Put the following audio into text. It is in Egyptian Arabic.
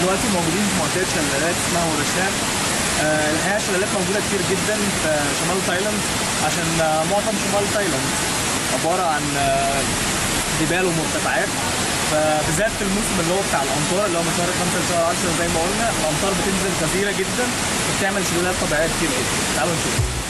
دلوقتي موجودين في منطقه شلالات اسمها ورشان آه، الحقيقه الشلالات موجوده كتير جدا في شمال تايلاند عشان آه، معظم شمال تايلاند عباره عن آه، جبال ومرتفعات فبالذات في الموسم اللي هو بتاع الامطار اللي هو من شهر 5 لشهر 10 زي ما قلنا الامطار بتنزل كثيره جدا وبتعمل شلالات طبيعيه كتير جدا تعالوا نشوف